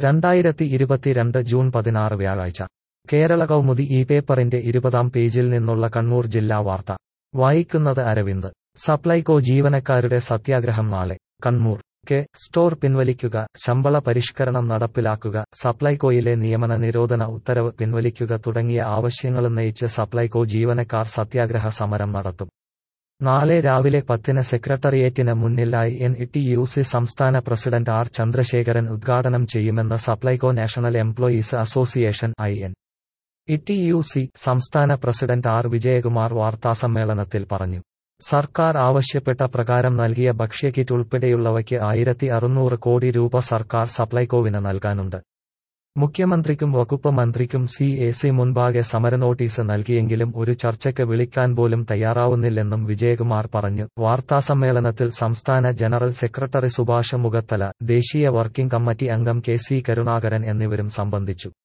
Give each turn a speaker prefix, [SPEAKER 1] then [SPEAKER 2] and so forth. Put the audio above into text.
[SPEAKER 1] രണ്ടായിരത്തി ഇരുപത്തിരണ്ട് ജൂൺ പതിനാറ് വ്യാഴാഴ്ച കേരള കൗമുദി ഈ പേപ്പറിന്റെ ഇരുപതാം പേജിൽ നിന്നുള്ള കണ്ണൂർ ജില്ലാ വാർത്ത വായിക്കുന്നത് അരവിന്ദ് സപ്ലൈകോ ജീവനക്കാരുടെ സത്യാഗ്രഹം നാളെ കണ്ണൂർ കെ സ്റ്റോർ പിൻവലിക്കുക ശമ്പള പരിഷ്കരണം നടപ്പിലാക്കുക സപ്ലൈകോയിലെ നിയമന നിരോധന ഉത്തരവ് പിൻവലിക്കുക തുടങ്ങിയ ആവശ്യങ്ങളുന്നയിച്ച് സപ്ലൈകോ ജീവനക്കാർ സത്യാഗ്രഹ സമരം നടത്തും നാളെ രാവിലെ പത്തിന് സെക്രട്ടറിയേറ്റിന് മുന്നിലായി N E T U C സംസ്ഥാന പ്രസിഡന്റ് ആർ ചന്ദ്രശേഖരൻ ഉദ്ഘാടനം ചെയ്യുമെന്ന് Supplyco national employees association I N E T U C സംസ്ഥാന പ്രസിഡന്റ് ആർ വിജയകുമാർ വാർത്താസമ്മേളനത്തിൽ പറഞ്ഞു സർക്കാർ ആവശ്യപ്പെട്ട പ്രകാരം നൽകിയ ഭക്ഷ്യക്കിറ്റ് ഉൾപ്പെടെയുള്ളവയ്ക്ക് ആയിരത്തി അറുന്നൂറ് കോടി രൂപ സർക്കാർ സപ്ലൈകോവിന് നൽകാനുണ്ട് മുഖ്യമന്ത്രിക്കും വകുപ്പ് മന്ത്രിക്കും സി എ സി മുൻപാകെ സമരനോട്ടീസ് നൽകിയെങ്കിലും ഒരു ചർച്ചയ്ക്ക് വിളിക്കാൻ പോലും തയ്യാറാവുന്നില്ലെന്നും വിജയകുമാർ പറഞ്ഞു വാർത്താസമ്മേളനത്തിൽ സംസ്ഥാന ജനറൽ സെക്രട്ടറി സുഭാഷ് മുഖത്തല ദേശീയ വർക്കിംഗ് കമ്മിറ്റി അംഗം കെ സി കരുണാകരൻ എന്നിവരും സംബന്ധിച്ചു